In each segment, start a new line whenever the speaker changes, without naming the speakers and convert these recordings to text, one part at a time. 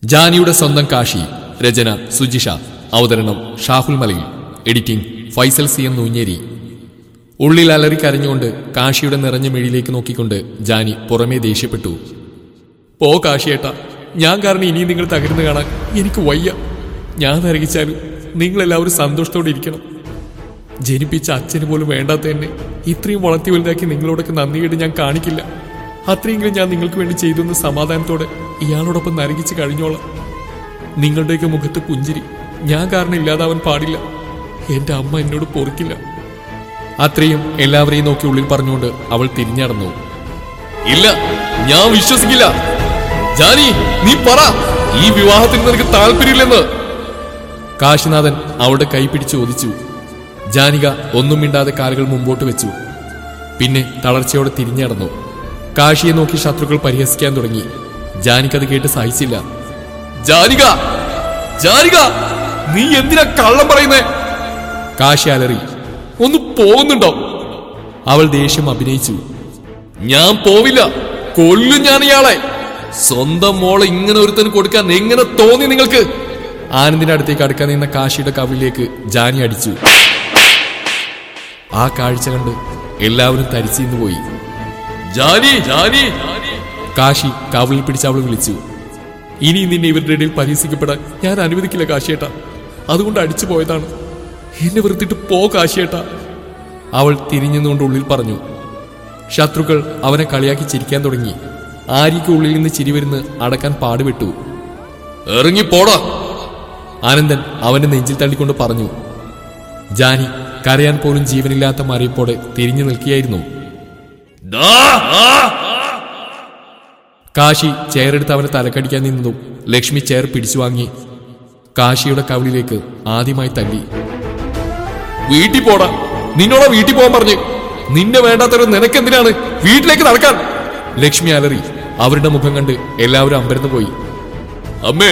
ജാനിയുടെ സ്വന്തം കാശി രചന സുജിഷ അവതരണം Shahul Malayil editing Faisal C M Nooncheri ഉള്ളിൽ അലറി കരഞ്ഞുകൊണ്ട് കാശിയുടെ നിറഞ്ഞ മിഴിയിലേക്ക് നോക്കിക്കൊണ്ട് ജാനി പുറമേ ദേഷ്യപ്പെട്ടു പോ കാശിയേട്ടാ ഞാൻ കാരണം ഇനിയും നിങ്ങൾ തകർന്നു കാണാൻ എനിക്ക് വയ്യ ഞാൻ നരകിച്ചാലും നിങ്ങളെല്ലാവരും സന്തോഷത്തോടെ ഇരിക്കണം ജനിപ്പിച്ച അച്ഛന് പോലും വേണ്ടാത്ത എന്നെ ഇത്രയും വളർത്തി വലുതാക്കി നിങ്ങളോടൊക്കെ നന്ദി കേട്ട് ഞാൻ കാണിക്കില്ല അത്രയെങ്കിലും ഞാൻ നിങ്ങൾക്ക് വേണ്ടി ചെയ്തെന്ന് സമാധാനത്തോടെ ഇയാളോടൊപ്പം നരകിച്ച് കഴിഞ്ഞോളാം നിങ്ങളുടെയൊക്കെ മുഖത്ത് പുഞ്ചിരി ഞാൻ കാരണം ഇല്ലാതാവാൻ പാടില്ല എന്റെ അമ്മ എന്നോട് പൊറുക്കില്ല അത്രയും എല്ലാവരെയും നോക്കി ഉള്ളിൽ പറഞ്ഞുകൊണ്ട് അവൾ തിരിഞ്ഞടന്നു ഇല്ല ഞാൻ വിശ്വസിക്കില്ല ജാനി നീ പറ ഈ വിവാഹത്തിൽ നിനക്ക് താല്പര്യമില്ലെന്ന് കാശിനാഥൻ അവളുടെ കൈ പിടിച്ച് ചോദിച്ചു ജാനിക ഒന്നും മിണ്ടാതെ കാലുകൾ മുമ്പോട്ട് വെച്ചു പിന്നെ തളർച്ചയോടെ തിരിഞ്ഞടന്നു കാശിയെ നോക്കി ശത്രുക്കൾ പരിഹസിക്കാൻ തുടങ്ങി ജാനിക അത് കേട്ട് സഹിച്ചില്ല ജാനിക ജാനിക നീ എന്തിനാ കള്ളം പറയുന്നേ കാശി അലറി ഒന്ന് പോകുന്നുണ്ടോ അവൾ ദേഷ്യം അഭിനയിച്ചു ഞാൻ പോവില്ല കൊല്ലും ഞാൻ ഇയാളെ സ്വന്തം മോളെ ഇങ്ങനെ ഒരുത്തന് കൊടുക്കാൻ എങ്ങനെ തോന്നി നിങ്ങൾക്ക് ആനന്ദിന്റെ അടുത്തേക്ക് അടുക്കാൻ നിന്ന കാശിയുടെ കവിളിലേക്ക് ജാനി അടിച്ചു ആ കാഴ്ച കണ്ട് എല്ലാവരും തരിച്ചിന്ന് പോയി ജാനി ജാനി കാശി കവിളിൽ പിടിച്ച് അവൾ വിളിച്ചു ഇനി നിന്നെ ഇവരുടെ ഇടയിൽ പരിഹസിക്കപ്പെടാൻ ഞാൻ അനുവദിക്കില്ല കാശിയേട്ട അതുകൊണ്ട് അടിച്ചു പോയതാണ് എന്നെ വെറുത്തിട്ട് പോ കാശിയേട്ട അവൾ തിരിഞ്ഞുകൊണ്ട് ഉള്ളിൽ പറഞ്ഞു ശത്രുക്കൾ അവനെ കളിയാക്കി ചിരിക്കാൻ തുടങ്ങി ആര്യയ്ക്ക് ഉള്ളിൽ നിന്ന് ചിരി വരുന്ന് അടക്കാൻ പാടുപെട്ടു ഇറങ്ങിപ്പോടാ ആനന്ദൻ അവന്റെ നെഞ്ചിൽ തള്ളിക്കൊണ്ട് പറഞ്ഞു ജാനി കരയാൻ പോലും ജീവനില്ലാത്ത മറിയപ്പോടെ തിരിഞ്ഞു നിൽക്കുകയായിരുന്നു കാശി ചെയറെടുത്ത് അവനെ തലക്കടിക്കാൻ നിന്നതും ലക്ഷ്മി ചെയർ പിടിച്ചു വാങ്ങി കാശിയുടെ കവിളിലേക്ക് ആദ്യമായി തല്ലി വീട്ടിൽ പോടാ നിന്നോടാ വീട്ടിൽ പോകാൻ പറഞ്ഞു നിന്നെ വേണ്ടാത്തവർ നിനക്കെന്തിനാണ് വീട്ടിലേക്ക് നടക്കാൻ ലക്ഷ്മി അലറി അവരുടെ മുഖം കണ്ട് എല്ലാവരും അമ്പരന്ന് പോയി അമ്മേ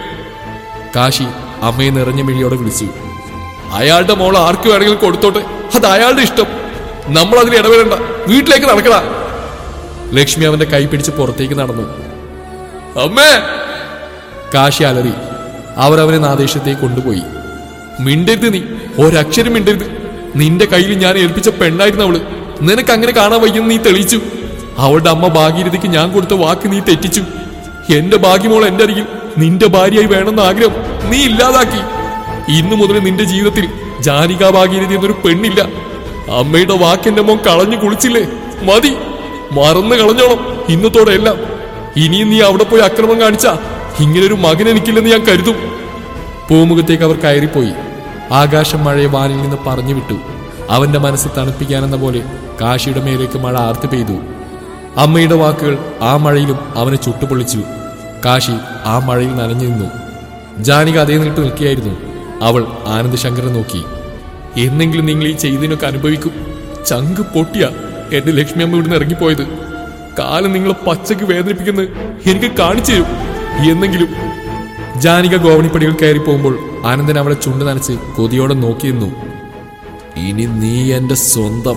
കാശി അമ്മയെ നിറഞ്ഞ മിഴിയോടെ വിളിച്ചു അയാളുടെ മോൾ ആർക്ക് വേണമെങ്കിലും കൊടുത്തോട്ടെ അത് അയാളുടെ ഇഷ്ടം നമ്മൾ അതിൽ ഇടപെടണ്ട വീട്ടിലേക്ക് നടക്കണ ലക്ഷ്മി അവന്റെ കൈ പിടിച്ച് പുറത്തേക്ക് നടന്നു അമ്മേ കാശി അലറി അവർ അവനെ നാദേശത്തേക്ക് കൊണ്ടുപോയി മിണ്ടരുത് നീ ഒരക്ഷരം മിണ്ടരുത് നിന്റെ കയ്യിൽ ഞാൻ ഏൽപ്പിച്ച പെണ്ണായിരുന്നു അവള് നിനക്ക് അങ്ങനെ കാണാൻ വയ്യെന്ന് നീ തെളിയിച്ചു അവളുടെ അമ്മ ഭാഗീരഥയ്ക്ക് ഞാൻ കൊടുത്ത വാക്ക് നീ തെറ്റിച്ചു എന്റെ ഭാഗ്യമോൾ എന്റെ അരികിൽ നിന്റെ ഭാര്യയായി വേണമെന്ന ആഗ്രഹം നീ ഇല്ലാതാക്കി ഇന്നു മുതൽ നിന്റെ ജീവിതത്തിൽ ജാനിക ഭാഗീരഥി എന്നൊരു പെണ്ണില്ല അമ്മയുടെ വാക്ക് എന്റെ മോൻ കളഞ്ഞു കുളിച്ചില്ലേ മതി മറന്നു കളഞ്ഞോളം ഇന്നത്തോടെ എല്ലാം ഇനിയും നീ അവിടെ പോയി അക്രമം കാണിച്ചാ ഇങ്ങനൊരു മകൻ എനിക്കില്ലെന്ന് ഞാൻ കരുതും പൂമുഖത്തേക്ക് അവർ കയറിപ്പോയി ആകാശം മഴയെ വാനിൽ നിന്ന് പറഞ്ഞു വിട്ടു അവന്റെ മനസ്സ് തണുപ്പിക്കാനെന്ന പോലെ കാശിയുടെ മേലേക്ക് മഴ ആർത്ത് പെയ്തു അമ്മയുടെ വാക്കുകൾ ആ മഴയിലും അവനെ ചുട്ടുപൊള്ളിച്ചു കാശി ആ മഴയിൽ നനഞ്ഞു നിന്നു ജാനിക അതേ നീട്ട് നിൽക്കുകയായിരുന്നു അവൾ ആനന്ദശങ്കരനെ നോക്കി എന്നെങ്കിലും നിങ്ങൾ ഈ ചെയ്തതിനൊക്കെ അനുഭവിക്കും ചങ്ക് പൊട്ടിയ എന്റെ ലക്ഷ്മി അമ്മ ഇവിടുന്ന് ഇറങ്ങിപ്പോയത് കാലം നിങ്ങളെ പച്ചക്ക് വേദനിപ്പിക്കുന്നത് എനിക്ക് കാണിച്ചു തരും എന്നെങ്കിലും ജാനിക ഗോവണിപ്പടികൾ കയറി പോകുമ്പോൾ ആനന്ദൻ അവളെ ചുണ്ട് നനച്ച് കൊതിയോടെ നോക്കി നിന്നു ഇനി നീ എന്റെ സ്വന്തം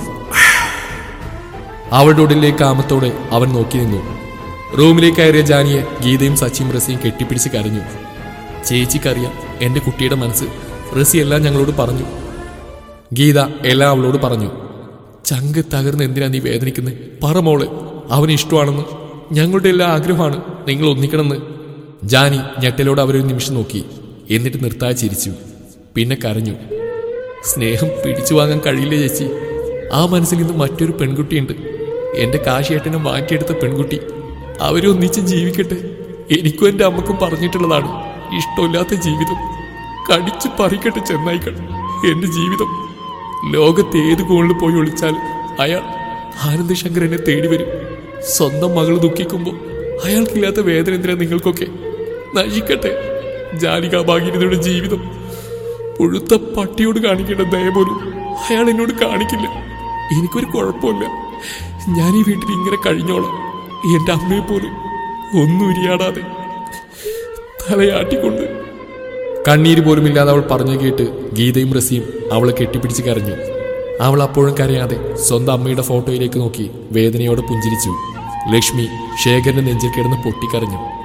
അവളുടെ ഉടലിലേക്ക് കാമത്തോടെ അവൻ നോക്കി നിന്നു റൂമിലേക്ക് കയറിയ ജാനിയെ ഗീതയും സച്ചിയും റസിയും കെട്ടിപ്പിടിച്ച് കരഞ്ഞു ചേച്ചിക്കറിയാം എന്റെ കുട്ടിയുടെ മനസ്സ് റസി എല്ലാം ഞങ്ങളോട് പറഞ്ഞു ഗീത എല്ലാം അവളോട് പറഞ്ഞു ചങ്ക് തകർന്ന് എന്തിനാ നീ വേദനിക്കുന്നത് പറ മോള് അവന് ഇഷ്ടമാണെന്ന് ഞങ്ങളുടെ എല്ലാ ആഗ്രഹമാണ് നിങ്ങൾ ഒന്നിക്കണമെന്ന് ജാനി ഞെട്ടലോട് അവരൊരു നിമിഷം നോക്കി എന്നിട്ട് നിർത്താതെ ചിരിച്ചു പിന്നെ കരഞ്ഞു സ്നേഹം പിടിച്ചു വാങ്ങാൻ കഴിയില്ല ചേച്ചി ആ മനസ്സിൽ ഇന്ന് മറ്റൊരു പെൺകുട്ടിയുണ്ട് എന്റെ കാശിയേട്ടനെ മാറ്റിയെടുത്ത പെൺകുട്ടി അവരൊന്നിച്ച് ജീവിക്കട്ടെ എനിക്കും എന്റെ അമ്മക്കും പറഞ്ഞിട്ടുള്ളതാണ് ഇഷ്ടമില്ലാത്ത ജീവിതം കടിച്ചു പറിക്കട്ടെ ചെന്നായിക്കൾ എന്റെ ജീവിതം ലോകത്ത് ഏത് കോണിൽ പോയി ഒളിച്ചാൽ അയാൾ ആനന്ദശങ്കർ എന്നെ തേടി വരും സ്വന്തം മകൾ ദുഃഖിക്കുമ്പോൾ അയാൾക്കില്ലാത്ത വേദന എന്തിനാ നിങ്ങൾക്കൊക്കെ നശിക്കട്ടെ ജാലിക ഭാഗീരതയുടെ ജീവിതം പുഴുത്ത പട്ടിയോട് കാണിക്കേണ്ട ദയ പോലും അയാൾ എന്നോട് കാണിക്കില്ല എനിക്കൊരു കുഴപ്പമില്ല ഞാൻ ഈ വീട്ടിൽ ഇങ്ങനെ കഴിഞ്ഞോളാം എന്റെ അമ്മയെ പോലും ഒന്നും ഉരിയാടാതെ തലയാട്ടിക്കൊണ്ട് കണ്ണീര് പോലും ഇല്ലാതെ അവൾ പറഞ്ഞു കേട്ട് ഗീതയും റസിയും അവളെ കെട്ടിപ്പിടിച്ച് കരഞ്ഞു അവൾ അപ്പോഴും കരയാതെ സ്വന്തം അമ്മയുടെ ഫോട്ടോയിലേക്ക് നോക്കി വേദനയോടെ പുഞ്ചിരിച്ചു ലക്ഷ്മി ശേഖരന്റെ നെഞ്ചിൽ കിടന്ന് പൊട്ടിക്കരഞ്ഞു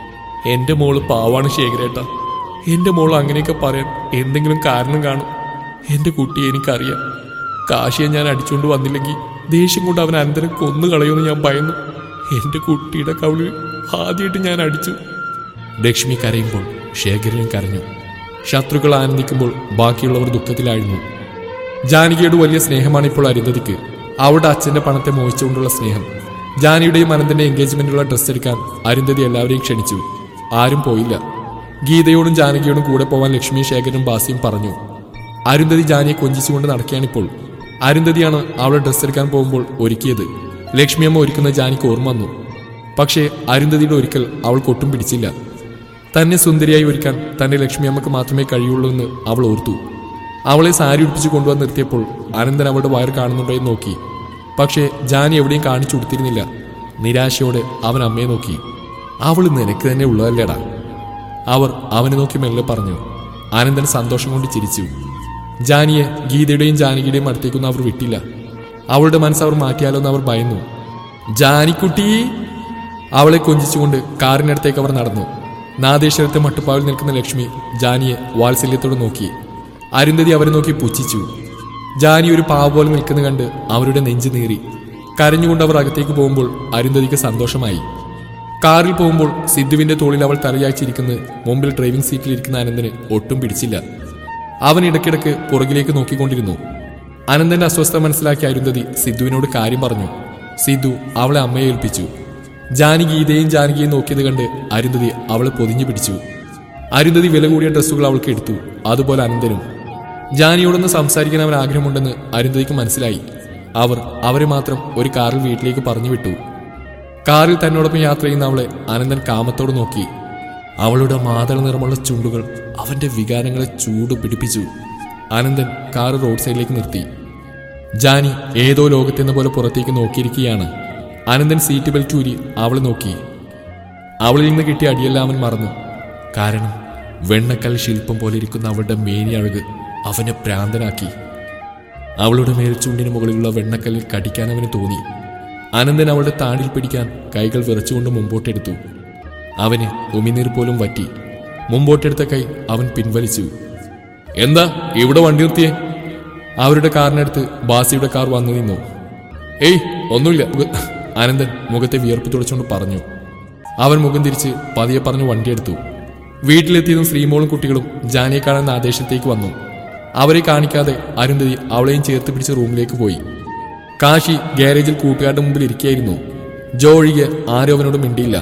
എന്റെ മോള് പാവാണ് ശേഖരേട്ട എന്റെ മോൾ അങ്ങനെയൊക്കെ പറയാൻ എന്തെങ്കിലും കാരണം കാണും എന്റെ കുട്ടിയെ എനിക്കറിയാം കാശിയെ ഞാൻ അടിച്ചുകൊണ്ട് വന്നില്ലെങ്കിൽ ദേഷ്യം കൊണ്ട് അവൻ അനന്തരം കൊന്നു കളയുമെന്ന് ഞാൻ ഭയന്നു എന്റെ കുട്ടിയുടെ കവിളിൽ ആദ്യമായിട്ട് ഞാൻ അടിച്ചു ലക്ഷ്മി കരയുമ്പോൾ ശേഖരനും കരഞ്ഞു ശത്രുക്കൾ ആനന്ദിക്കുമ്പോൾ ബാക്കിയുള്ളവർ ദുഃഖത്തിലായിരുന്നു ജാനകിയോട് വലിയ സ്നേഹമാണ് ഇപ്പോൾ അരുന്ധതിക്ക് അവളുടെ അച്ഛന്റെ പണത്തെ മോഹിച്ചുകൊണ്ടുള്ള സ്നേഹം ജാനിയുടെയും അനന്തന്റെ എൻഗേജ്മെന്റിലുള്ള ഡ്രസ്സ് എടുക്കാൻ അരുന്ധതി എല്ലാവരെയും ക്ഷണിച്ചു ആരും പോയില്ല ഗീതയോടും ജാനകിയോടും കൂടെ പോവാൻ ലക്ഷ്മി ശേഖരനും ബാസിയും പറഞ്ഞു അരുന്ധതി ജാനിയെ കൊഞ്ചിച്ചുകൊണ്ട് നടക്കുകയാണിപ്പോൾ അരുന്ധതിയാണ് അവളെ ഡ്രസ്സ് എടുക്കാൻ പോകുമ്പോൾ ഒരുക്കിയത് ലക്ഷ്മിയമ്മ ഒരുക്കുന്ന ജാനിക്ക് ഓർമ്മ വന്നു പക്ഷേ അരുന്ധതിയുടെ ഒരിക്കൽ അവൾക്ക് ഒട്ടും പിടിച്ചില്ല തന്നെ സുന്ദരിയായി ഒരുക്കാൻ തന്റെ ലക്ഷ്മിയമ്മക്ക് മാത്രമേ കഴിയുള്ളൂ എന്ന് അവൾ ഓർത്തു അവളെ സാരി ഉടുപ്പിച്ച് കൊണ്ടുവന്ന് നിർത്തിയപ്പോൾ അനന്തൻ അവളുടെ വയറ് കാണുന്നുണ്ടോ എന്ന് നോക്കി പക്ഷേ ജാനി എവിടെയും കാണിച്ചു കൊടുത്തിരുന്നില്ല നിരാശയോടെ അവൻ അമ്മയെ നോക്കി അവൾ നിനക്ക് തന്നെ ഉള്ളതല്ലേടാ അവർ അവനെ നോക്കി മെല്ലെ പറഞ്ഞു ആനന്ദൻ സന്തോഷം കൊണ്ട് ചിരിച്ചു ജാനിയെ ഗീതയുടെയും ജാനകിയുടെയും അടുത്തേക്കൊന്നും അവർ വിട്ടില്ല അവളുടെ മനസ്സ് അവർ മാറ്റിയാലോ എന്ന് അവർ ഭയന്നു ജാനിക്കുട്ടി അവളെ കൊഞ്ചിച്ചുകൊണ്ട് കാറിനടുത്തേക്ക് അവർ നടന്നു നാദേശ്വരത്തെ മട്ടുപ്പാവിൽ നിൽക്കുന്ന ലക്ഷ്മി ജാനിയെ വാത്സല്യത്തോടെ നോക്കി അരുന്ധതി അവരെ നോക്കി പുച്ഛിച്ചു ജാനി ഒരു പാവ പോലെ നിൽക്കുന്ന കണ്ട് അവരുടെ നെഞ്ചു നീറി കരഞ്ഞുകൊണ്ട് അവർ അകത്തേക്ക് പോകുമ്പോൾ അരുന്ധതിക്ക് സന്തോഷമായി കാറിൽ പോകുമ്പോൾ സിദ്ധുവിന്റെ തോളിൽ അവൾ തലയാച്ചിരിക്കുന്നത് മുമ്പിൽ ഡ്രൈവിംഗ് സീറ്റിലിരിക്കുന്ന അനന്തന് ഒട്ടും പിടിച്ചില്ല അവൻ ഇടയ്ക്കിടയ്ക്ക് പുറകിലേക്ക് നോക്കിക്കൊണ്ടിരുന്നു അനന്തന്റെ അസ്വസ്ഥത മനസ്സിലാക്കിയ അരുന്ധതി സിദ്ധുവിനോട് കാര്യം പറഞ്ഞു സിദ്ധു അവളെ അമ്മയെ ഏൽപ്പിച്ചു ജാനി ഗീതയും ജാനകിയും നോക്കിയത് കണ്ട് അരുന്ധതി അവളെ പൊതിഞ്ഞു പിടിച്ചു അരുന്ധതി വില കൂടിയ ഡ്രസ്സുകൾ അവൾക്ക് എടുത്തു അതുപോലെ അനന്തനും ജാനിയോടൊന്ന് സംസാരിക്കാൻ അവൻ ആഗ്രഹമുണ്ടെന്ന് അരുന്ധതിക്ക് മനസ്സിലായി അവർ അവരെ മാത്രം ഒരു കാറിൽ വീട്ടിലേക്ക് പറഞ്ഞു വിട്ടു കാറിൽ തന്നോടൊപ്പം യാത്ര ചെയ്യുന്ന അവളെ അനന്തൻ കാമത്തോട് നോക്കി അവളുടെ മാതള നിറമുള്ള ചുണ്ടുകൾ അവന്റെ വികാരങ്ങളെ ചൂട് പിടിപ്പിച്ചു അനന്തൻ കാർ റോഡ് സൈഡിലേക്ക് നിർത്തി ജാനി ഏതോ ലോകത്തെന്ന പോലെ പുറത്തേക്ക് നോക്കിയിരിക്കുകയാണ് അനന്തൻ സീറ്റ് ബെൽറ്റ് ഊരി അവളെ നോക്കി അവളിൽ നിന്ന് കിട്ടിയ അടിയെല്ലാം അവൻ മറന്നു കാരണം വെണ്ണക്കൽ ശില്പം പോലെ ഇരിക്കുന്ന അവളുടെ മേനി അഴക് അവനെ പ്രാന്തനാക്കി അവളുടെ മേൽച്ചുണ്ടിന് മുകളിലുള്ള വെണ്ണക്കല്ലിൽ കടിക്കാൻ അവന് തോന്നി അനന്തൻ അവളുടെ താടിൽ പിടിക്കാൻ കൈകൾ വിറച്ചുകൊണ്ട് മുമ്പോട്ടെടുത്തു അവന് ഉമിനീർ പോലും വറ്റി മുമ്പോട്ടെടുത്ത കൈ അവൻ പിൻവലിച്ചു എന്താ ഇവിടെ വണ്ടി നിർത്തിയേ അവരുടെ കാറിനടുത്ത് ബാസിയുടെ കാർ വന്നു നിന്നു ഏയ് ഒന്നുമില്ല മുഖ- അനന്തൻ മുഖത്തെ വിയർപ്പ് തുടച്ചുകൊണ്ട് പറഞ്ഞു അവൻ മുഖം തിരിച്ച് പതിയെ പറഞ്ഞു വണ്ടിയെടുത്തു വീട്ടിലെത്തിയതും ശ്രീമോളും കുട്ടികളും ജാനിയെ കാണുന്ന ആദേശത്തേക്ക് വന്നു അവരെ കാണിക്കാതെ അരുന്ധതി അവളെയും ചേർത്ത് പിടിച്ച് റൂമിലേക്ക് പോയി കാശി ഗാരേജിൽ കൂട്ടുകാരുടെ മുമ്പിൽ ഇരിക്കുകയായിരുന്നു ജോ ഒഴികെ ആരും അവനോട് മിണ്ടിയില്ല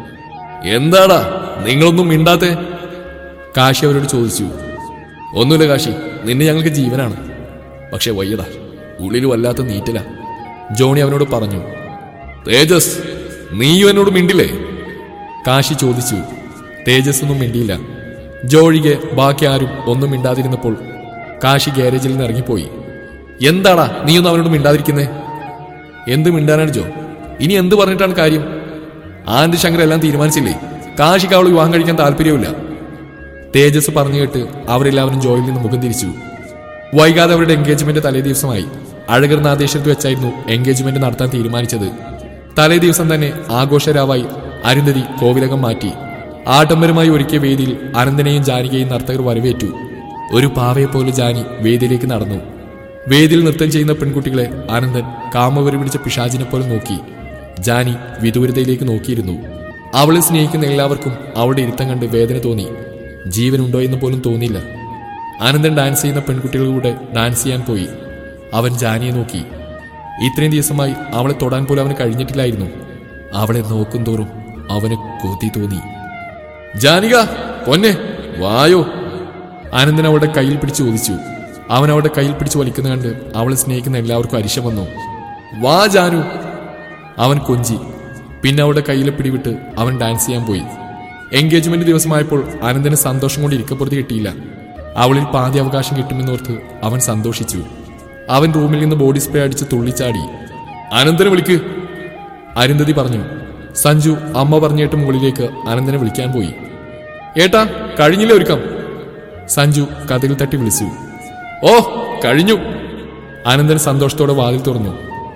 എന്താടാ നിങ്ങളൊന്നും മിണ്ടാത്തെ കാശി അവരോട് ചോദിച്ചു ഒന്നുമില്ല കാശി നിന്നെ ഞങ്ങൾക്ക് ജീവനാണ് പക്ഷെ വയ്യടാ ഉള്ളിൽ വല്ലാത്ത നീറ്റല ജോണി അവനോട് പറഞ്ഞു തേജസ് നീയും എന്നോട് മിണ്ടില്ലേ കാശി ചോദിച്ചു തേജസ് ഒന്നും മിണ്ടിയില്ല ജോഴികെ ബാക്കി ആരും ഒന്നും മിണ്ടാതിരുന്നപ്പോൾ കാശി ഗ്യാരേജിൽ നിന്ന് ഇറങ്ങിപ്പോയി എന്താടാ നീയൊന്നും അവനോട് മിണ്ടാതിരിക്കുന്നേ എന്ത് മിണ്ടാനാണ് ജോ ഇനി എന്ത് പറഞ്ഞിട്ടാണ് കാര്യം ആനന്ദ് ശങ്കർ എല്ലാം തീരുമാനിച്ചില്ലേ കാശിക്ക് അവൾ വിവാഹം കഴിക്കാൻ താല്പര്യമില്ല തേജസ് പറഞ്ഞു കേട്ട് അവരെല്ലാവരും ജോയിൽ നിന്ന് മുഖം തിരിച്ചു വൈകാതെ അവരുടെ എൻഗേജ്മെന്റ് തലേ ദിവസമായി അഴകർ നാദേശത്ത് വെച്ചായിരുന്നു എൻഗേജ്മെന്റ് നടത്താൻ തീരുമാനിച്ചത് തലേ ദിവസം തന്നെ ആഘോഷരാവായി അരുന്ധതി കോവിലകം മാറ്റി ആഡംബരമായി ഒരുക്കിയ വേദിയിൽ അനന്തനെയും ജാനികയും നർത്തകർ വരവേറ്റു ഒരു പാവയെപ്പോലെ ജാനി വേദിയിലേക്ക് നടന്നു വേദിയിൽ നൃത്തം ചെയ്യുന്ന പെൺകുട്ടികളെ ആനന്ദൻ കാമവരി പിടിച്ച പിശാചിനെ പോലെ നോക്കി ജാനി വിദൂരതയിലേക്ക് നോക്കിയിരുന്നു അവളെ സ്നേഹിക്കുന്ന എല്ലാവർക്കും അവളുടെ ഇരുത്തം കണ്ട് വേദന തോന്നി ജീവനുണ്ടോ എന്ന് പോലും തോന്നിയില്ല ആനന്ദൻ ഡാൻസ് ചെയ്യുന്ന പെൺകുട്ടികളുടെ ഡാൻസ് ചെയ്യാൻ പോയി അവൻ ജാനിയെ നോക്കി ഇത്രയും ദിവസമായി അവളെ തൊടാൻ പോലും അവന് കഴിഞ്ഞിട്ടില്ലായിരുന്നു അവളെ നോക്കും തോറും അവന് കൊതി തോന്നി ജാനിക പൊന്നെ വായോ ആനന്ദൻ അവളുടെ കയ്യിൽ പിടിച്ച് ചോദിച്ചു അവൻ അവളുടെ കയ്യിൽ പിടിച്ച് വലിക്കുന്ന കണ്ട് അവളെ സ്നേഹിക്കുന്ന എല്ലാവർക്കും അരിശം വന്നു വാ ജാനു അവൻ കൊഞ്ചി പിന്നെ അവളുടെ കയ്യിലെ പിടിവിട്ട് അവൻ ഡാൻസ് ചെയ്യാൻ പോയി എൻഗേജ്മെന്റ് ദിവസമായപ്പോൾ ആനന്ദന് സന്തോഷം കൊണ്ട് ഇരിക്കപ്പുറത്ത് കിട്ടിയില്ല അവളിൽ പാതി അവകാശം കിട്ടുമെന്നോർത്ത് അവൻ സന്തോഷിച്ചു അവൻ റൂമിൽ നിന്ന് ബോഡി സ്പ്രേ അടിച്ച് തുള്ളിച്ചാടി അനന്തനെ വിളിക്ക് അരുന്ധതി പറഞ്ഞു സഞ്ജു അമ്മ പറഞ്ഞിട്ട് മുകളിലേക്ക് അനന്തനെ വിളിക്കാൻ പോയി ഏട്ടാ കഴിഞ്ഞില്ലേ ഒരുക്കം സഞ്ജു കഥകൾ തട്ടി വിളിച്ചു ഓ കഴിഞ്ഞു അനന്തൻ സന്തോഷത്തോടെ വാതിൽ തുറന്നു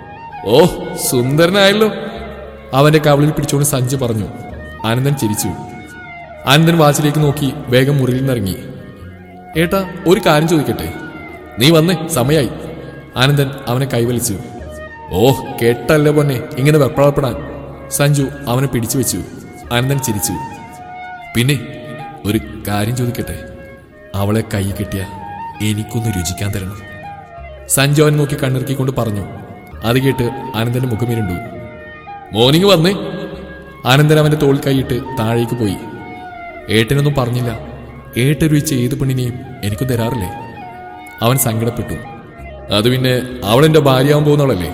ഓ സുന്ദരനായല്ലോ അവന്റെ കവളിൽ പിടിച്ചുകൊണ്ട് സഞ്ജു പറഞ്ഞു ആനന്ദൻ ചിരിച്ചു അനന്തൻ വാച്ചിലേക്ക് നോക്കി വേഗം മുറിയിൽ നിന്നിറങ്ങി ഏട്ടാ ഒരു കാര്യം ചോദിക്കട്ടെ നീ വന്നേ സമയായി ആനന്ദൻ അവനെ കൈവലിച്ചു ഓഹ് കേട്ടല്ലേ പൊന്നെ ഇങ്ങനെ വെപ്രാളപ്പെടാൻ സഞ്ജു അവനെ പിടിച്ചു വെച്ചു ആനന്ദൻ ചിരിച്ചു പിന്നെ ഒരു കാര്യം ചോദിക്കട്ടെ അവളെ കൈ കിട്ടിയ എനിക്കൊന്ന് രുചിക്കാൻ തരണം സഞ്ജു അവൻ നോക്കി കണ്ണിറുക്കിക്കൊണ്ട് പറഞ്ഞു അത് കേട്ട് ആനന്ദന്റെ മുഖമിരുണ്ടു മോർണിംഗ് വന്നേ ആനന്ദൻ അവന്റെ തോൾ കൈയിട്ട് താഴേക്ക് പോയി ഏട്ടനൊന്നും പറഞ്ഞില്ല ഏട്ട രുചിച്ച ഏത് പെണ്ണിനെയും എനിക്ക് തരാറില്ലേ അവൻ സങ്കടപ്പെട്ടു അത് പിന്നെ അവളെന്റെ ഭാര്യയാവാൻ പോകുന്നവളല്ലേ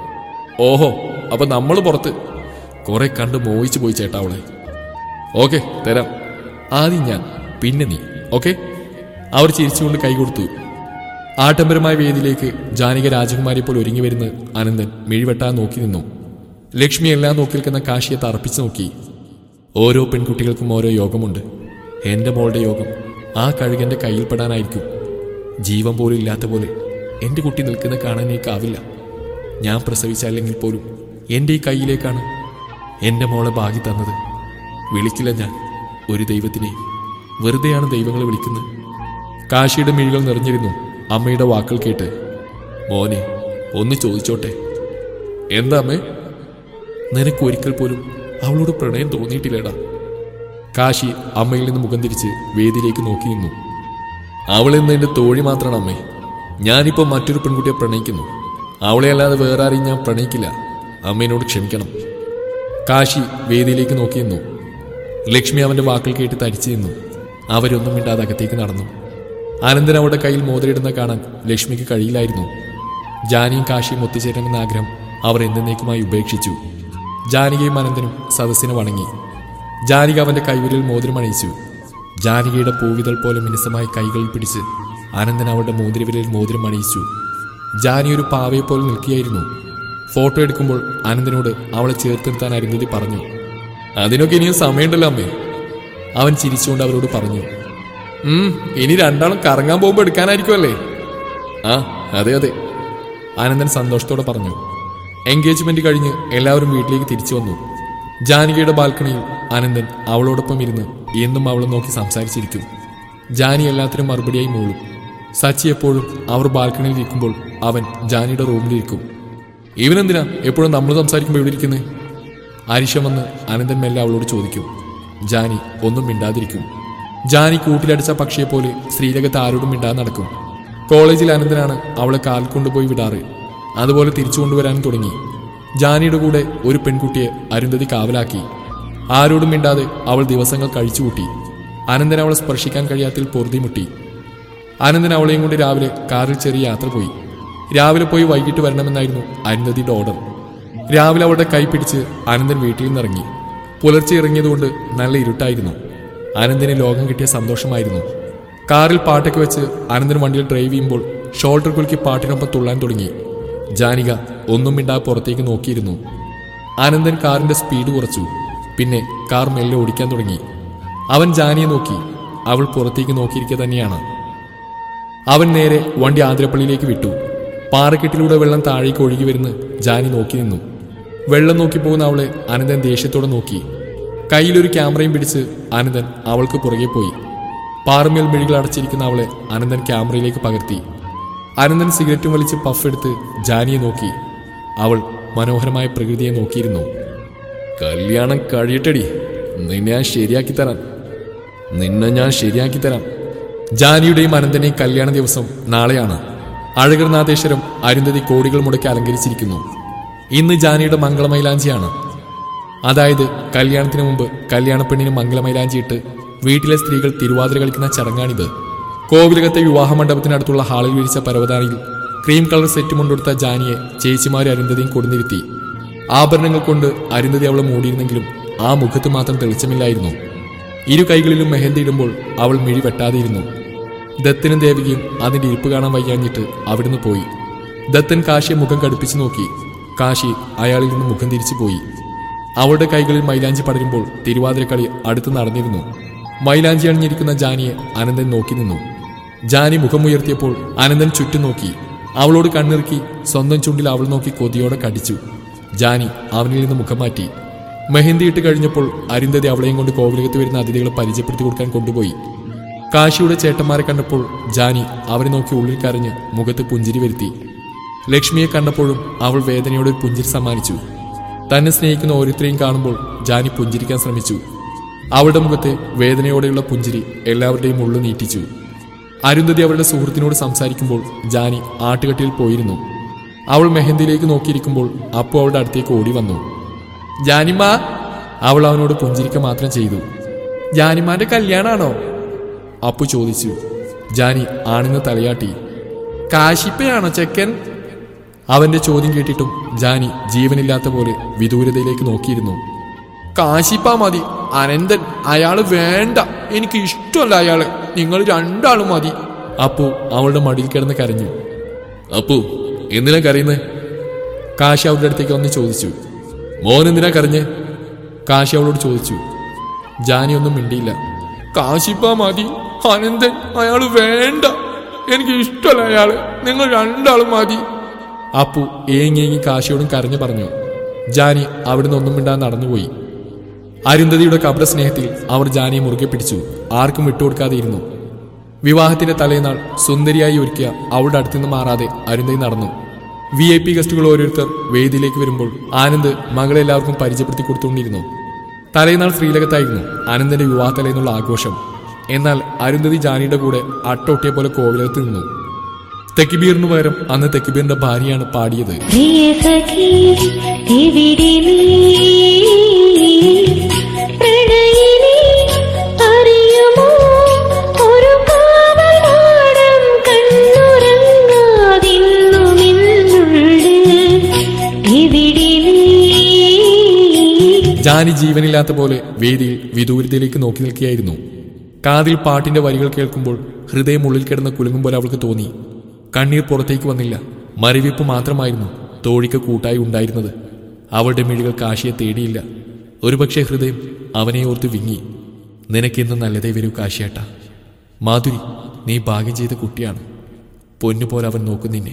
ഓഹോ അപ്പൊ നമ്മൾ പുറത്ത് കുറെ കണ്ട് മോഹിച്ചു പോയി ചേട്ടാ അവളെ ഓക്കെ തരാം ആദ്യം ഞാൻ പിന്നെ നീ ഓക്കെ അവർ ചിരിച്ചുകൊണ്ട് കൈ കൊടുത്തു ആഡംബരമായ വേദിയിലേക്ക് ജാനിക രാജകുമാരിയെ പോലെ ഒരുങ്ങി വരുന്ന അനന്തൻ മിഴിവെട്ടാൻ നോക്കി നിന്നു ലക്ഷ്മി എല്ലാം നോക്കി നിൽക്കുന്ന കാശിയെ തറപ്പിച്ചു നോക്കി ഓരോ പെൺകുട്ടികൾക്കും ഓരോ യോഗമുണ്ട് എന്റെ മോളുടെ യോഗം ആ കഴുകന്റെ കയ്യിൽപ്പെടാനായിരിക്കും ജീവൻ പോലും ഇല്ലാത്ത പോലെ എന്റെ കുട്ടി നിൽക്കുന്ന കാണാൻ എനിക്കാവില്ല ഞാൻ പ്രസവിച്ചല്ലെങ്കിൽ പോലും എന്റെ ഈ കയ്യിലേക്കാണ് എന്റെ മോളെ ഭാഗ്യ തന്നത് വിളിക്കില്ല ഞാൻ ഒരു ദൈവത്തിനെയും വെറുതെയാണ് ദൈവങ്ങളെ വിളിക്കുന്നത് കാശിയുടെ മിഴികൾ നിറഞ്ഞിരുന്നു അമ്മയുടെ വാക്കുകൾ കേട്ട് മോനെ ഒന്ന് ചോദിച്ചോട്ടെ എന്താ അമ്മേ നിനക്ക് ഒരിക്കൽ പോലും അവളോട് പ്രണയം തോന്നിയിട്ടില്ലടാ കാശി അമ്മയിൽ നിന്ന് മുഖം തിരിച്ച് വേദിയിലേക്ക് നോക്കി നിന്നു അവൾ ഇന്ന് എന്റെ തോഴി മാത്രമാണ് അമ്മേ ഞാനിപ്പോ മറ്റൊരു പെൺകുട്ടിയെ പ്രണയിക്കുന്നു അവളെ അല്ലാതെ വേറെ ആരെയും ഞാൻ പ്രണയിക്കില്ല അമ്മേനോട് ക്ഷമിക്കണം കാശി വേദിയിലേക്ക് നോക്കി നിന്നു ലക്ഷ്മി അവന്റെ വാക്കുകൾ കേട്ട് തരിച്ചു നിന്നു അവരൊന്നും മിണ്ടാതെ അകത്തേക്ക് നടന്നു അനന്തൻ അവളുടെ കയ്യിൽ മോതിരിടുന്ന കാണാൻ ലക്ഷ്മിക്ക് കഴിയില്ലായിരുന്നു ജാനിയും കാശിയും ഒത്തുചേരണമെന്ന ആഗ്രഹം അവർ എന്നേക്കുമായി ഉപേക്ഷിച്ചു ജാനികയും അനന്തനും സദസ്സിനെ വണങ്ങി ജാനിക അവന്റെ കൈവിരൽ മോതിരം അണിയിച്ചു ജാനികയുടെ പൂവിതൾ പോലെ മിനുസമായ കൈകളിൽ പിടിച്ച് അനന്തൻ അവളുടെ മോതിരവിരലിൽ മോതിരം അണിയിച്ചു ജാനി ഒരു പാവയെ പോലെ നിൽക്കുകയായിരുന്നു ഫോട്ടോ എടുക്കുമ്പോൾ അനന്തനോട് അവളെ ചേർത്ത് നിർത്താൻ അരുന്ധതി പറഞ്ഞു അതിനൊക്കെ ഇനിയും സമയമുണ്ടല്ലോ അമ്മേ അവൻ ചിരിച്ചുകൊണ്ട് അവരോട് പറഞ്ഞു ഉം ഇനി രണ്ടാളും കറങ്ങാൻ പോകുമ്പോൾ എടുക്കാനായിരിക്കുമല്ലേ ആ അതെ അതെ ആനന്ദൻ സന്തോഷത്തോടെ പറഞ്ഞു എൻഗേജ്മെന്റ് കഴിഞ്ഞ് എല്ലാവരും വീട്ടിലേക്ക് തിരിച്ചു വന്നു ജാനകിയുടെ ബാൽക്കണിയിൽ ആനന്ദൻ അവളോടൊപ്പം ഇരുന്ന് എന്നും അവളെ നോക്കി സംസാരിച്ചിരിക്കും ജാനി എല്ലാത്തിനും മറുപടിയായി മൂളും സച്ചി എപ്പോഴും അവർ ബാൽക്കണിയിൽ ഇരിക്കുമ്പോൾ അവൻ ജാനിയുടെ റൂമിലിരിക്കും ഇവനെന്തിനാ എപ്പോഴും നമ്മൾ സംസാരിക്കുമ്പോൾ ഇവിടെ ഇരിക്കുന്നത് ആരിഷ വന്ന് അനന്തൻ മെല്ലെ അവളോട് ചോദിക്കും ജാനി ഒന്നും മിണ്ടാതിരിക്കും ജാനി കൂട്ടിലടിച്ച പക്ഷിയെപ്പോലെ ശ്രീലകത്ത് ആരോടും മിണ്ടാതെ നടക്കും കോളേജിൽ അനന്തനാണ് അവളെ കാൽ കൊണ്ടുപോയി വിടാറ് അതുപോലെ തിരിച്ചു കൊണ്ടുവരാനും തുടങ്ങി ജാനിയുടെ കൂടെ ഒരു പെൺകുട്ടിയെ അരുന്ധതി കാവലാക്കി ആരോടും മിണ്ടാതെ അവൾ ദിവസങ്ങൾ കഴിച്ചുകൂട്ടി അനന്തൻ അവളെ സ്പർശിക്കാൻ കഴിയാത്തിൽ പൊറുതിമുട്ടി അനന്തൻ അവളെയും കൊണ്ട് രാവിലെ കാറിൽ ചെറിയ യാത്ര പോയി രാവിലെ പോയി വൈകിട്ട് വരണമെന്നായിരുന്നു അരുന്ധതിയുടെ ഓർഡർ രാവിലെ അവളുടെ കൈ പിടിച്ച് അനന്തൻ വീട്ടിൽ നിന്നിറങ്ങി പുലർച്ചെ ഇറങ്ങിയതുകൊണ്ട് നല്ല ഇരുട്ടായിരുന്നു അനന്തന് ലോകം കിട്ടിയ സന്തോഷമായിരുന്നു കാറിൽ പാട്ടൊക്കെ വെച്ച് അനന്തൻ വണ്ടിയിൽ ഡ്രൈവ് ചെയ്യുമ്പോൾ ഷോൾഡർ കുലുക്കി പാട്ടിനൊപ്പം തുള്ളാൻ തുടങ്ങി ജാനിക ഒന്നും മിണ്ടാ പുറത്തേക്ക് നോക്കിയിരുന്നു അനന്തൻ കാറിന്റെ സ്പീഡ് കുറച്ചു പിന്നെ കാർ മെല്ലെ ഓടിക്കാൻ തുടങ്ങി അവൻ ജാനിയെ നോക്കി അവൾ പുറത്തേക്ക് നോക്കിയിരിക്കുക തന്നെയാണ് അവൻ നേരെ വണ്ടി ആതിരപ്പള്ളിയിലേക്ക് വിട്ടു പാറക്കെട്ടിലൂടെ വെള്ളം താഴേക്ക് ഒഴുകി വരുന്ന ജാനി നോക്കി നിന്നു വെള്ളം നോക്കി പോകുന്ന അവളെ അനന്തൻ ദേഷ്യത്തോടെ നോക്കി കയ്യിലൊരു ക്യാമറയും പിടിച്ച് അനന്തൻ അവൾക്ക് പുറകെ പോയി പാറമേൽ മിഴികൾ അടച്ചിരിക്കുന്ന അവളെ അനന്തൻ ക്യാമറയിലേക്ക് പകർത്തി അനന്തൻ സിഗരറ്റും വലിച്ച് പഫ് എടുത്ത് ജാനിയെ നോക്കി അവൾ മനോഹരമായ പ്രകൃതിയെ നോക്കിയിരുന്നു കല്യാണം കഴിയട്ടടി നിന്നെ ഞാൻ ശരിയാക്കി തരാം നിന്നെ ഞാൻ ശരിയാക്കി തരാം ജാനിയുടെയും അനന്തന്റെയും കല്യാണ ദിവസം നാളെയാണ് അഴകർനാഥേശ്വരം അരുന്ധതി കോടികൾ മുടക്കി അലങ്കരിച്ചിരിക്കുന്നു ഇന്ന് ജാനിയുടെ മംഗളമൈലാഞ്ചിയാണ് അതായത് കല്യാണത്തിന് മുമ്പ് കല്യാണ പെണ്ണിന് മംഗളമൈലാഞ്ചിയിട്ട് വീട്ടിലെ സ്ത്രീകൾ തിരുവാതിര കളിക്കുന്ന ചടങ്ങാണിത് കോവിലകത്തെ വിവാഹ മണ്ഡപത്തിനടുത്തുള്ള ഹാളിൽ വിരിച്ച പരവതാനിയിൽ ക്രീം കളർ സെറ്റ് മുണ്ടെടുത്ത ജാനിയെ ചേച്ചിമാരും അരുന്ധതിയും കൊടുന്നിരുത്തി ആഭരണങ്ങൾ കൊണ്ട് അരുന്ധതി അവളെ മൂടിയിരുന്നെങ്കിലും ആ മുഖത്ത് മാത്രം തെളിച്ചമില്ലായിരുന്നു ഇരു കൈകളിലും മെഹന്തി ഇടുമ്പോൾ അവൾ മിഴി വെട്ടാതെയിരുന്നു ദത്തനും ദേവികയും അതിന്റെ ഇരിപ്പ് കാണാൻ വയ്യാഞ്ഞിട്ട് അവിടുന്ന് പോയി ദത്തൻ കാശിയെ മുഖം കടുപ്പിച്ചു നോക്കി കാശി അയാളിൽ നിന്ന് മുഖം തിരിച്ചു പോയി അവളുടെ കൈകളിൽ മൈലാഞ്ചി പടരുമ്പോൾ തിരുവാതിരക്കളി അടുത്ത് നടന്നിരുന്നു മൈലാഞ്ചി അണിഞ്ഞിരിക്കുന്ന ജാനിയെ അനന്തൻ നോക്കി നിന്നു ജാനി മുഖമുയർത്തിയപ്പോൾ അനന്തൻ ചുറ്റും നോക്കി അവളോട് കണ്ണിറുക്കി സ്വന്തം ചുണ്ടിൽ അവൾ നോക്കി കൊതിയോടെ കടിച്ചു ജാനി അവനിൽ നിന്ന് മുഖം മാറ്റി മെഹന്തി ഇട്ട് കഴിഞ്ഞപ്പോൾ അരുന്ധതി അവളെയും കൊണ്ട് കോവിലകത്ത് വരുന്ന അതിഥികളെ പരിചയപ്പെടുത്തി കൊടുക്കാൻ കൊണ്ടുപോയി കാശിയുടെ ചേട്ടന്മാരെ കണ്ടപ്പോൾ ജാനി അവരെ നോക്കി ഉള്ളിൽ കരഞ്ഞ് മുഖത്ത് പുഞ്ചിരി വരുത്തി ലക്ഷ്മിയെ കണ്ടപ്പോഴും അവൾ വേദനയോടെ ഒരു പുഞ്ചിരി സമ്മാനിച്ചു തന്നെ സ്നേഹിക്കുന്ന ഓരോരുത്തരെയും കാണുമ്പോൾ ജാനി പുഞ്ചിരിക്കാൻ ശ്രമിച്ചു അവളുടെ മുഖത്തെ വേദനയോടെയുള്ള പുഞ്ചിരി എല്ലാവരുടെയും ഉള്ളു നീട്ടിച്ചു അരുന്ധതി അവളുടെ സുഹൃത്തിനോട് സംസാരിക്കുമ്പോൾ ജാനി ആട്ടുകട്ടിയിൽ പോയിരുന്നു അവൾ മെഹന്തിയിലേക്ക് നോക്കിയിരിക്കുമ്പോൾ അപ്പു അവളുടെ അടുത്തേക്ക് ഓടി വന്നു ജാനിമ്മ അവൾ അവനോട് പുഞ്ചിരിക്ക മാത്രം ചെയ്തു ജാനിമാന്റെ കല്യാണാണോ അപ്പു ചോദിച്ചു ജാനി ആണെന്ന് തലയാട്ടി കാശിപ്പയാണോ ചെക്കൻ അവന്റെ ചോദ്യം കേട്ടിട്ടും ജാനി ജീവനില്ലാത്ത പോലെ വിദൂരതയിലേക്ക് നോക്കിയിരുന്നു കാശിപ്പ മതി അനന്തൻ അയാള് വേണ്ട എനിക്ക് ഇഷ്ടമല്ല അയാള് നിങ്ങൾ രണ്ടാളും മതി അപ്പു അവളുടെ മടിയിൽ കിടന്ന് കരഞ്ഞു അപ്പു എന്തിനാ കരയുന്നേ കാശി അവളുടെ അടുത്തേക്ക് വന്ന് ചോദിച്ചു മോൻ എന്തിനാ കരഞ്ഞ് കാശി അവളോട് ചോദിച്ചു ജാനി ഒന്നും മിണ്ടിയില്ല കാശിപ്പ മതി അനന്തൻ അയാള് വേണ്ട എനിക്ക് ഇഷ്ടമല്ല അയാള് നിങ്ങൾ രണ്ടാളും മതി അപ്പു ഏങ്ങേങ്ങി കാശിയോടും കരഞ്ഞു പറഞ്ഞു ജാനി അവിടുന്ന് ഒന്നും മിണ്ടാൻ നടന്നുപോയി അരുന്ധതിയുടെ കപട സ്നേഹത്തിൽ അവർ ജാനിയെ മുറുകെ പിടിച്ചു ആർക്കും വിട്ടുകൊടുക്കാതെ ഇരുന്നു വിവാഹത്തിന്റെ തലേനാൾ സുന്ദരിയായി ഒരുക്കിയ അവളുടെ അടുത്തുനിന്ന് മാറാതെ അരുന്ധതി നടന്നു വി ഐ പി ഗസ്റ്റുകൾ ഓരോരുത്തർ വേദിയിലേക്ക് വരുമ്പോൾ ആനന്ദ് മകളെ എല്ലാവർക്കും പരിചയപ്പെടുത്തി കൊടുത്തുകൊണ്ടിരുന്നു തലേനാൾ ശ്രീലകത്തായിരുന്നു ആനന്ദന്റെ വിവാഹ തലേന്നുള്ള ആഘോഷം എന്നാൽ അരുന്ധതി ജാനിയുടെ കൂടെ അട്ടൊട്ടിയെ പോലെ കോവിലകത്ത് നിന്നു തെക്കിബീറിന് പകരം അന്ന് തെക്കിബീറിന്റെ ഭാര്യയാണ് പാടിയത്
പ്രിയ സഖി എവിടെ നീ പ്രണയിനി അറിയുമോ ഒരു കാവലാടം കണ്ണുറങ്ങാതിന്നുമിന്നുണ്ട് എവിടെ നീ
ജാനി ജീവനില്ലാത്ത പോലെ വേദിയിൽ വിദൂരതയിലേക്ക് നോക്കി നിൽക്കുകയായിരുന്നു കാതിൽ പാട്ടിന്റെ വരികൾ കേൾക്കുമ്പോൾ ഹൃദയം ഉള്ളിൽ കിടന്ന് കുലുങ്ങും പോലെ അവൾക്ക് തോന്നി കണ്ണീർ പുറത്തേക്ക് വന്നില്ല മരവിപ്പ് മാത്രമായിരുന്നു തോഴിക്ക് കൂട്ടായി ഉണ്ടായിരുന്നത് അവളുടെ മിഴികൾ കാശിയെ തേടിയില്ല ഒരുപക്ഷെ ഹൃദയം അവനെ ഓർത്ത് വിങ്ങി നിനക്കെന്ന് നല്ലതേ വരൂ കാശിയേട്ട മാധുരി നീ ഭാഗ്യം ചെയ്ത കുട്ടിയാണ് പൊന്നുപോലെ അവൻ നോക്കും നിന്നെ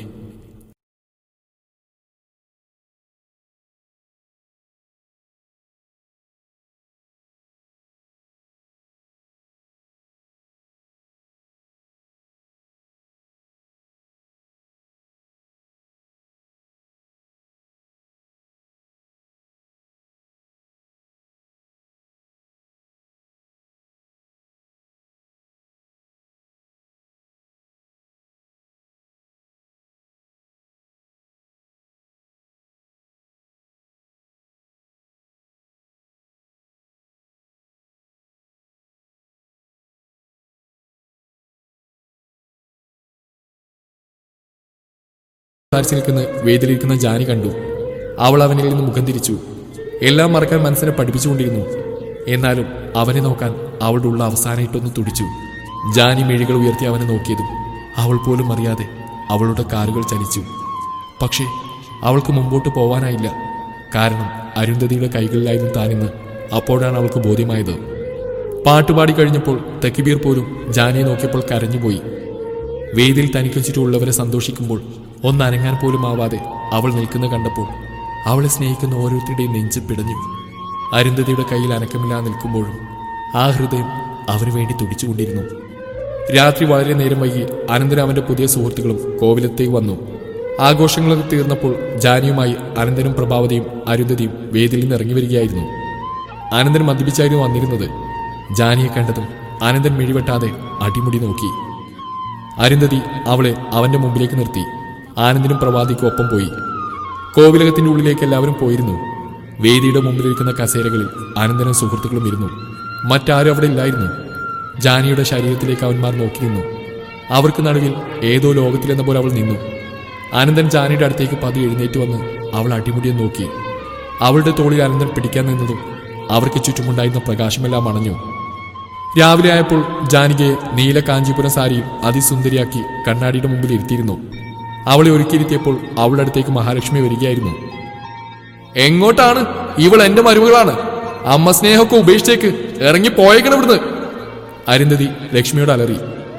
സംസാരിച്ച് നിൽക്കുന്ന വേദിയിലിരിക്കുന്ന ജാനി കണ്ടു അവൾ അവനിൽ നിന്ന് മുഖം തിരിച്ചു എല്ലാം മറക്കാൻ മനസ്സിനെ പഠിപ്പിച്ചുകൊണ്ടിരുന്നു എന്നാലും അവനെ നോക്കാൻ അവളുടെ ഉള്ള അവസാനമായിട്ടൊന്ന് തുടിച്ചു ജാനി മിഴികൾ ഉയർത്തി അവനെ നോക്കിയതും അവൾ പോലും അറിയാതെ അവളുടെ കാലുകൾ ചലിച്ചു പക്ഷേ അവൾക്ക് മുമ്പോട്ട് പോവാനായില്ല കാരണം അരുന്ധതിയുടെ കൈകളിലായിരുന്നു താനിന്ന് അപ്പോഴാണ് അവൾക്ക് ബോധ്യമായത് പാട്ടുപാടി കഴിഞ്ഞപ്പോൾ തെക്കിബീർ പോലും ജാനിയെ നോക്കിയപ്പോൾ കരഞ്ഞുപോയി വേദിയിൽ തനിക്ക് ചുറ്റുമുള്ളവരെ സന്തോഷിക്കുമ്പോൾ ഒന്നനങ്ങാൻ പോലും ആവാതെ അവൾ നിൽക്കുന്ന കണ്ടപ്പോൾ അവളെ സ്നേഹിക്കുന്ന ഓരോരുത്തരുടെയും നെഞ്ച് പിടഞ്ഞു അരുന്ധതിയുടെ കയ്യിൽ അനക്കമില്ലാതെ നിൽക്കുമ്പോഴും ആ ഹൃദയം അവന് വേണ്ടി തുടിച്ചുകൊണ്ടിരുന്നു രാത്രി വളരെ നേരം വൈകി അനന്തരം അവന്റെ പുതിയ സുഹൃത്തുക്കളും കോവിലത്തേക്ക് വന്നു ആഘോഷങ്ങളൊക്കെ തീർന്നപ്പോൾ ജാനിയുമായി അനന്തനും പ്രഭാവതിയും അരുന്ധതിയും വേദിയിൽ നിന്ന് ഇറങ്ങി വരികയായിരുന്നു ആനന്ദൻ മദ്യപിച്ചായിരുന്നു വന്നിരുന്നത് ജാനിയെ കണ്ടതും ആനന്ദൻ മിഴിവെട്ടാതെ അടിമുടി നോക്കി അരുന്ധതി അവളെ അവന്റെ മുമ്പിലേക്ക് നിർത്തി ആനന്ദിനും പ്രവാദിക്കും ഒപ്പം പോയി കോവിലകത്തിന്റെ ഉള്ളിലേക്ക് എല്ലാവരും പോയിരുന്നു വേദിയുടെ മുമ്പിലിരിക്കുന്ന കസേരകളിൽ ആനന്ദനും സുഹൃത്തുക്കളും ഇരുന്നു മറ്റാരും അവിടെ ഇല്ലായിരുന്നു ജാനിയുടെ ശരീരത്തിലേക്ക് അവന്മാർ നോക്കി നിന്നു അവർക്ക് നടുവിൽ ഏതോ ലോകത്തിലെന്ന പോലെ അവൾ നിന്നു ആനന്ദൻ ജാനിയുടെ അടുത്തേക്ക് പതി എഴുന്നേറ്റ് വന്ന് അവൾ അടിമുടിയെ നോക്കി അവളുടെ തോളിൽ ആനന്ദൻ പിടിക്കാൻ നിന്നതും അവർക്ക് ചുറ്റുമുണ്ടായിരുന്ന പ്രകാശമെല്ലാം അണഞ്ഞു രാവിലെ ആയപ്പോൾ ജാനകിയെ നീല കാഞ്ചീപുരം സാരിയിൽ അതിസുന്ദരിയാക്കി കണ്ണാടിയുടെ മുമ്പിൽ ഇരുത്തിയിരുന്നു അവളെ ഒരുക്കിയിരുത്തിയപ്പോൾ അവളുടെ അടുത്തേക്ക് മഹാലക്ഷ്മി വരികയായിരുന്നു എങ്ങോട്ടാണ് ഇവൾ എന്റെ മരുമകളാണ് അമ്മ സ്നേഹമൊക്കെ ഉപേക്ഷിച്ചേക്ക് ഇറങ്ങി പോയേക്കണം ഇവിടുന്ന് അരുന്ധതി ലക്ഷ്മിയോട് അലറി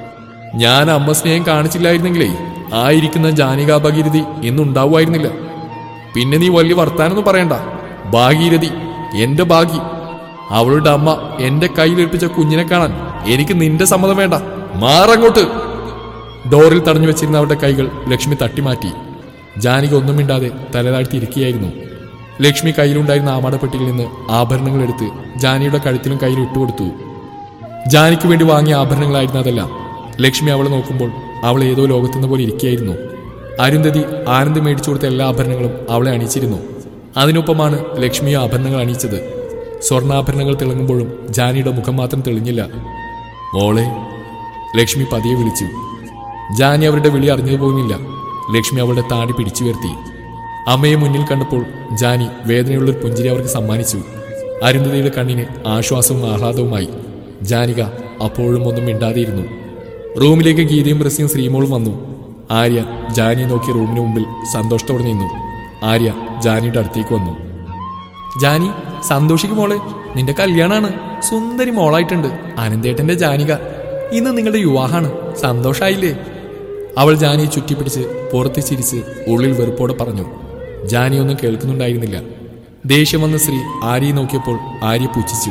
ഞാൻ അമ്മ സ്നേഹം കാണിച്ചില്ലായിരുന്നെങ്കിലേ ആയിരിക്കുന്ന ജാനിക ഭഗീരഥി ഇന്നുണ്ടാവുമായിരുന്നില്ല പിന്നെ നീ വലിയ വർത്താനൊന്നും പറയണ്ട ഭാഗീരഥി എന്റെ ഭാഗ്യ അവളുടെ അമ്മ എന്റെ കയ്യിലേൽപ്പിച്ച കുഞ്ഞിനെ കാണാൻ എനിക്ക് നിന്റെ സമ്മതം വേണ്ട മാറങ്ങോട്ട് ഡോറിൽ തടഞ്ഞു വെച്ചിരുന്ന അവരുടെ കൈകൾ ലക്ഷ്മി തട്ടിമാറ്റി ജാനിക ഒന്നും മിണ്ടാതെ തലതാഴ്ത്തി ഇരിക്കുകയായിരുന്നു ലക്ഷ്മി കയ്യിലുണ്ടായിരുന്ന ആമാടപ്പെട്ടിയിൽ നിന്ന് ആഭരണങ്ങൾ എടുത്ത് ജാനിയുടെ കഴുത്തിലും കയ്യിലും ഇട്ടുകൊടുത്തു ജാനിക്ക് വേണ്ടി വാങ്ങിയ ആഭരണങ്ങളായിരുന്നു അതെല്ലാം ലക്ഷ്മി അവളെ നോക്കുമ്പോൾ അവൾ ഏതോ ലോകത്തുനിന്ന് പോലെ ഇരിക്കുകയായിരുന്നു അരുന്ധതി ആനന്ദ് മേടിച്ചു കൊടുത്ത എല്ലാ ആഭരണങ്ങളും അവളെ അണിയിച്ചിരുന്നു അതിനൊപ്പമാണ് ലക്ഷ്മി ആ ആഭരണങ്ങൾ അണിയിച്ചത് സ്വർണ്ണാഭരണങ്ങൾ തിളങ്ങുമ്പോഴും ജാനിയുടെ മുഖം മാത്രം തെളിഞ്ഞില്ല മോളെ ലക്ഷ്മി പതിയെ വിളിച്ചു ജാനി അവരുടെ വിളി അറിഞ്ഞതുപോലുമില്ല ലക്ഷ്മി അവളുടെ താടി പിടിച്ചുയർത്തി അമ്മയെ മുന്നിൽ കണ്ടപ്പോൾ ജാനി വേദനയുള്ളൊരു പുഞ്ചിരി അവർക്ക് സമ്മാനിച്ചു അരുന്ധതിയുടെ കണ്ണിന് ആശ്വാസവും ആഹ്ലാദവുമായി ജാനിക അപ്പോഴും ഒന്നും മിണ്ടാതെയിരുന്നു റൂമിലേക്ക് ഗീതയും ബ്രസിയും ശ്രീമോളും വന്നു ആര്യ ജാനിയെ നോക്കി റൂമിന് മുമ്പിൽ സന്തോഷത്തോടെ നിന്നു ആര്യ ജാനിയുടെ അടുത്തേക്ക് വന്നു ജാനി സന്തോഷിക്കും മോളെ നിന്റെ കല്യാണാണ് സുന്ദരി മോളായിട്ടുണ്ട് അനന്തേട്ടന്റെ ജാനിക ഇന്ന് നിങ്ങളുടെ വിവാഹാണ് സന്തോഷായില്ലേ അവൾ ജാനിയെ ചുറ്റിപ്പിടിച്ച് പുറത്ത് ചിരിച്ച് ഉള്ളിൽ വെറുപ്പോടെ പറഞ്ഞു ജാനി ഒന്നും കേൾക്കുന്നുണ്ടായിരുന്നില്ല ദേഷ്യം വന്ന സ്ത്രീ ആര്യയെ നോക്കിയപ്പോൾ ആര്യ പുച്ഛിച്ചു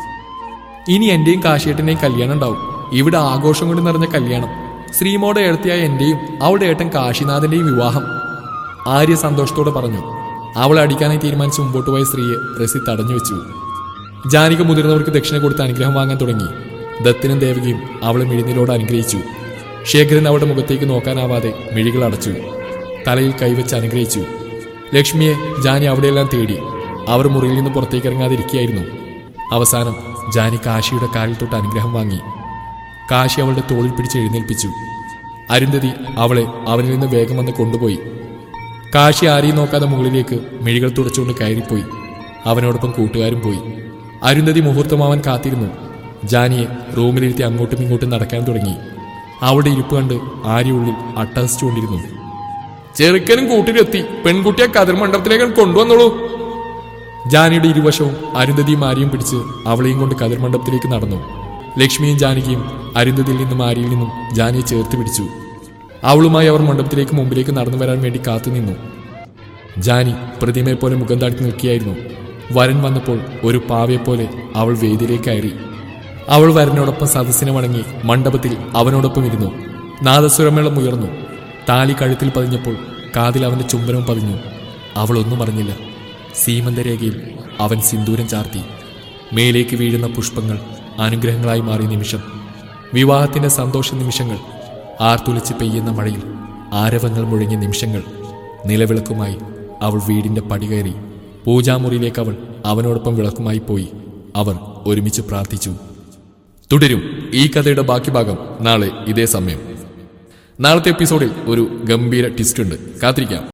ഇനി എന്റെയും കാശിയേട്ടന്റെയും കല്യാണം ഉണ്ടാവും ഇവിടെ ആഘോഷം കൊണ്ട് നിറഞ്ഞ കല്യാണം ശ്രീമോടെ ഏടത്തിയായ എന്റെയും അവളുടെ ഏട്ടൻ കാശിനാഥന്റെയും വിവാഹം ആര്യ സന്തോഷത്തോടെ പറഞ്ഞു അവളെ അടിക്കാനായി തീരുമാനിച്ച് മുമ്പോട്ട് പോയ സ്ത്രീയെ റസി തടഞ്ഞു വെച്ചു ജാനിക മുതിർന്നവർക്ക് ദക്ഷിണ കൊടുത്ത് അനുഗ്രഹം വാങ്ങാൻ തുടങ്ങി ദത്തിനും ദേവകിയും അവളെ മിഴിനിലോട് അനുഗ്രഹിച്ചു ശേഖരൻ അവളുടെ മുഖത്തേക്ക് നോക്കാനാവാതെ മിഴികൾ അടച്ചു തലയിൽ കൈവച്ച് അനുഗ്രഹിച്ചു ലക്ഷ്മിയെ ജാനി അവിടെയെല്ലാം തേടി അവർ മുറിയിൽ നിന്ന് പുറത്തേക്ക് ഇറങ്ങാതിരിക്കുകയായിരുന്നു അവസാനം ജാനി കാശിയുടെ കാലിൽ തൊട്ട് അനുഗ്രഹം വാങ്ങി കാശി അവളുടെ തോളിൽ പിടിച്ച് എഴുന്നേൽപ്പിച്ചു അരുന്ധതി അവളെ അവനിൽ നിന്ന് വേഗം വന്ന് കൊണ്ടുപോയി കാശി ആരെയും നോക്കാതെ മുകളിലേക്ക് മിഴികൾ തുടച്ചുകൊണ്ട് കയറിപ്പോയി അവനോടൊപ്പം കൂട്ടുകാരും പോയി അരുന്ധതി മുഹൂർത്തമാവാൻ കാത്തിരുന്നു ജാനിയെ റൂമിലിരുത്തി അങ്ങോട്ടും ഇങ്ങോട്ടും നടക്കാൻ തുടങ്ങി അവളുടെ ഇരിപ്പ് കണ്ട് ആര്യ ഉള്ളിൽ അട്ടഹസിച്ചുകൊണ്ടിരുന്നു ചെറുക്കനും കൂട്ടിലെത്തി പെൺകുട്ടിയെ കതിർ മണ്ഡപത്തിലേക്ക് കൊണ്ടുവന്നോളൂ ജാനിയുടെ ഇരുവശവും അരുന്ധതിയും ആര്യയും പിടിച്ച് അവളെയും കൊണ്ട് കതിർ മണ്ഡപത്തിലേക്ക് നടന്നു ലക്ഷ്മിയും ജാനകിയും അരുന്ധതിയിൽ നിന്നും ആര്യയിൽ നിന്നും ജാനിയെ ചേർത്ത് പിടിച്ചു അവളുമായി അവർ മണ്ഡപത്തിലേക്ക് മുമ്പിലേക്ക് നടന്നു വരാൻ വേണ്ടി കാത്തുനിന്നു ജാനി പ്രതിമയെ പോലെ മുഖം താഴ്ത്തി നിൽക്കുകയായിരുന്നു വരൻ വന്നപ്പോൾ ഒരു പാവയെപ്പോലെ അവൾ വേദിയിലേക്ക് കയറി അവൾ വരനോടൊപ്പം സദസ്സിനെ വണങ്ങി മണ്ഡപത്തിൽ അവനോടൊപ്പം ഇരുന്നു നാദസ്വരമേളം ഉയർന്നു താലി കഴുത്തിൽ പതിഞ്ഞപ്പോൾ കാതിൽ അവന്റെ ചുംബനവും പതിഞ്ഞു അവൾ ഒന്നും അറിഞ്ഞില്ല സീമന്തരേഖയിൽ അവൻ സിന്ദൂരം ചാർത്തി മേലേക്ക് വീഴുന്ന പുഷ്പങ്ങൾ അനുഗ്രഹങ്ങളായി മാറിയ നിമിഷം വിവാഹത്തിന്റെ സന്തോഷ നിമിഷങ്ങൾ ആർത്തുളിച്ച് പെയ്യുന്ന മഴയിൽ ആരവങ്ങൾ മുഴങ്ങിയ നിമിഷങ്ങൾ നിലവിളക്കുമായി അവൾ വീടിന്റെ പടി കയറി പൂജാമുറിയിലേക്ക് അവൾ അവനോടൊപ്പം വിളക്കുമായി പോയി അവർ ഒരുമിച്ച് പ്രാർത്ഥിച്ചു തുടരും ഈ കഥയുടെ ബാക്കി ഭാഗം നാളെ ഇതേ സമയം നാളത്തെ എപ്പിസോഡിൽ ഒരു ഗംഭീര ട്വിസ്റ്റ് ഉണ്ട് കാത്തിരിക്കാം